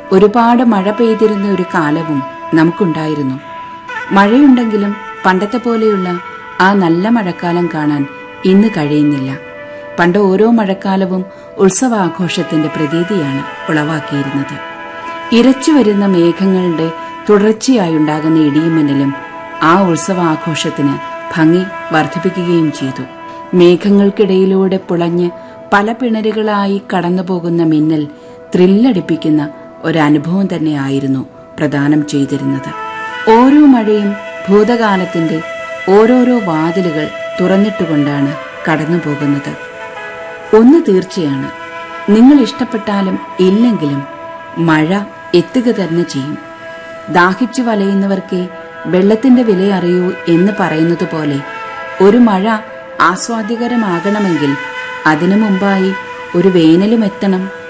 ഒരുപാട് മഴ പെയ്തിരുന്ന ഒരു കാലവും നമുക്കുണ്ടായിരുന്നു മഴയുണ്ടെങ്കിലും പണ്ടത്തെ പോലെയുള്ള ആ നല്ല മഴക്കാലം കാണാൻ ഇന്ന് കഴിയുന്നില്ല പണ്ട് ഓരോ മഴക്കാലവും ഉത്സവാഘോഷത്തിന്റെ പ്രതീതിയാണ് ഉളവാക്കിയിരുന്നത് ഇരച്ചു വരുന്ന മേഘങ്ങളുടെ തുടർച്ചയായുണ്ടാകുന്ന ഇടിയുമിന്നലും ആ ഉത്സവാഘോഷത്തിന് ഭംഗി വർദ്ധിപ്പിക്കുകയും ചെയ്തു മേഘങ്ങൾക്കിടയിലൂടെ പുളഞ്ഞ് പല പിണരുകളായി കടന്നുപോകുന്ന മിന്നൽ ത്രില്ലടിപ്പിക്കുന്ന ഒരനുഭവം തന്നെയായിരുന്നു പ്രദാനം ചെയ്തിരുന്നത് ഓരോ മഴയും ഭൂതകാലത്തിന്റെ ഓരോരോ വാതിലുകൾ തുറന്നിട്ടുകൊണ്ടാണ് കടന്നുപോകുന്നത് ഒന്ന് തീർച്ചയാണ് നിങ്ങൾ ഇഷ്ടപ്പെട്ടാലും ഇല്ലെങ്കിലും മഴ എത്തുക തന്നെ ചെയ്യും ദാഹിച്ചു വലയുന്നവർക്ക് വെള്ളത്തിന്റെ വില അറിയൂ എന്ന് പറയുന്നത് പോലെ ഒരു മഴ ആസ്വാദ്യകരമാകണമെങ്കിൽ അതിനു മുമ്പായി ഒരു വേനലും എത്തണം